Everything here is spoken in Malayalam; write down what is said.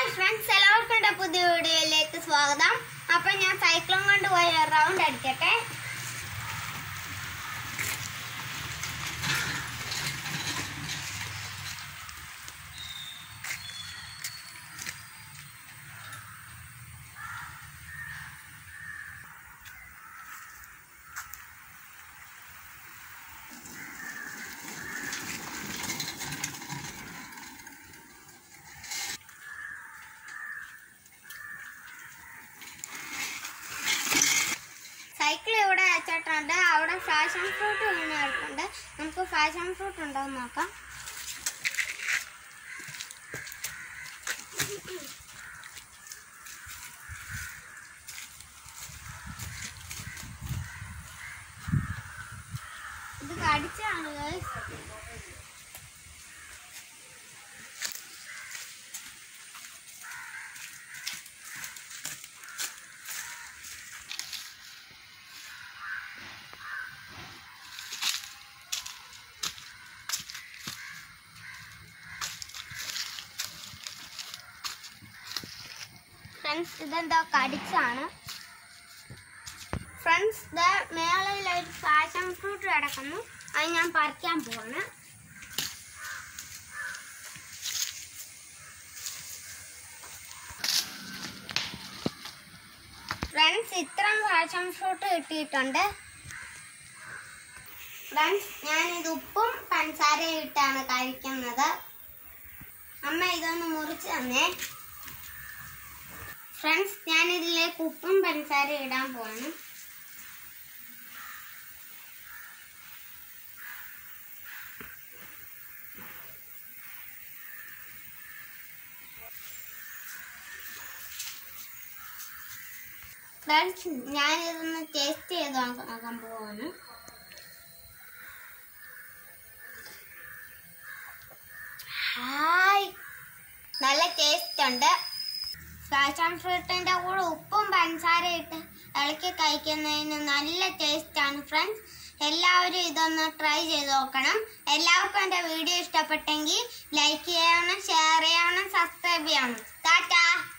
ഫ്രണ്ട്സ് എല്ലാവർക്കും എൻ്റെ പുതിയ വീഡിയോയിലേക്ക് സ്വാഗതം അപ്പം ഞാൻ സൈക്ലോൺ കൊണ്ട് പോയി റൗണ്ട് അടിക്കട്ടെ സൈക്കിൾ ഇവിടെ വെച്ചിട്ടുണ്ട് അവിടെ ഫാഷൻ ഫ്രൂട്ട് വീണിട്ടുണ്ട് നമുക്ക് ഫാഷൻ ഫ്രൂട്ട് ഉണ്ടോ എന്ന് നോക്കാം ഇത് കടിച്ചാണ് guys. ഫ്രണ്ട്സ് ഇതെന്തോ കടിച്ചാണ് ഫ്രണ്ട്സ് ഇത് മേളയിൽ ഒരു ഫാഷൻ ഫ്രൂട്ട് കിടക്കുന്നു അത് ഞാൻ പറിക്കാൻ പോവാണ് ഫ്രണ്ട്സ് ഇത്രയും ഫാഷൻ ഫ്രൂട്ട് കിട്ടിയിട്ടുണ്ട് ഫ്രണ്ട്സ് ഞാനിത് ഉപ്പും പഞ്ചസാരയും ഇട്ടാണ് കഴിക്കുന്നത് അമ്മ ഇതൊന്ന് മുറിച്ച് തന്നേ ഫ്രണ്ട്സ് ഞാൻ ഇതിലേക്ക് ഉപ്പും പഞ്ചസാരയും ഇടാൻ പോവാണ് ഫ്രണ്ട്സ് ഞാനിതൊന്ന് ടേസ്റ്റ് ചെയ്ത് നോക്ക- നോക്കാൻ പോവാണ് ഹായ് നല്ല ടേസ്റ്റ് ഉണ്ട് ഫാഷൻ ഫ്രൂട്ടിന്റെ കൂടെ ഉപ്പും പഞ്ചസാര ഇട്ട് ഇളക്കി കഴിക്കുന്നതിന് നല്ല ടേസ്റ്റ് ആണ് ഫ്രണ്ട്സ് എല്ലാവരും ഇതൊന്ന് ട്രൈ ചെയ്ത് നോക്കണം എല്ലാവർക്കും എൻ്റെ വീഡിയോ ഇഷ്ടപ്പെട്ടെങ്കിൽ ലൈക്ക് ചെയ്യണം ഷെയർ ചെയ്യണം സബ്സ്ക്രൈബ് ചെയ്യണം ടാറ്റാ